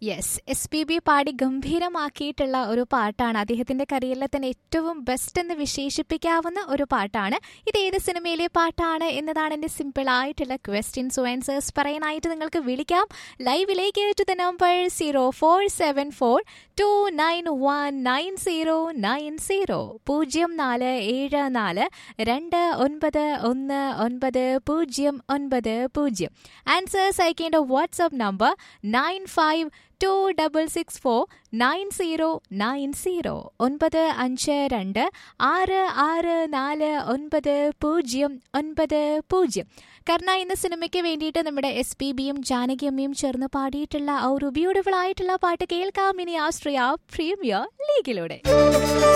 yes S P B പാടി ഗംഭീരമാക്കിയിട്ടുള്ള ഒരു പാട്ടാണ് അദ്ദേഹത്തിന്റെ കരിയറിലെ തന്നെ ഏറ്റവും ബെസ്റ്റ് എന്ന് വിശേഷിപ്പിക്കാവുന്ന ഒരു പാട്ടാണ് ഇത് ഏത് സിനിമയിലെ പാട്ടാണ് എന്നതാണ് എന്റെ സിമ്പിൾ ആയിട്ടുള്ള ക്വസ്റ്റ്യൻസ് ആൻസേഴ്സ് പറയാനായിട്ട് നിങ്ങൾക്ക് വിളിക്കാം ലൈവിലേക്ക് to the number zero four seven four two nine one nine zero nine zero പൂജ്യം നാല് ഏഴ് നാല് രണ്ട് ഒൻപത് ഒന്ന് ഒൻപത് പൂജ്യം ഒൻപത് പൂജ്യം ആൻസേഴ്സ് അയക്കേണ്ട WhatsApp number nine five two double six four nine zero nine zero ഒൻപത് അഞ്ച് രണ്ട് ആറ് ആറ് നാല് ഒൻപത് പൂജ്യം ഒൻപത് പൂജ്യം കർണ എന്ന സിനിമയ്ക്ക് വേണ്ടിയിട്ട് നമ്മുടെ എസ് പി ബിയും ജാനകിയമ്മയും ചേർന്ന് പാടിയിട്ടുള്ള ആ ഒരു ബ്യൂട്ടിഫുൾ ആയിട്ടുള്ള പാട്ട് കേൾക്കാം ഇനി ആസ്ട്രിയ പ്രീമിയർ ലീഗിലൂടെ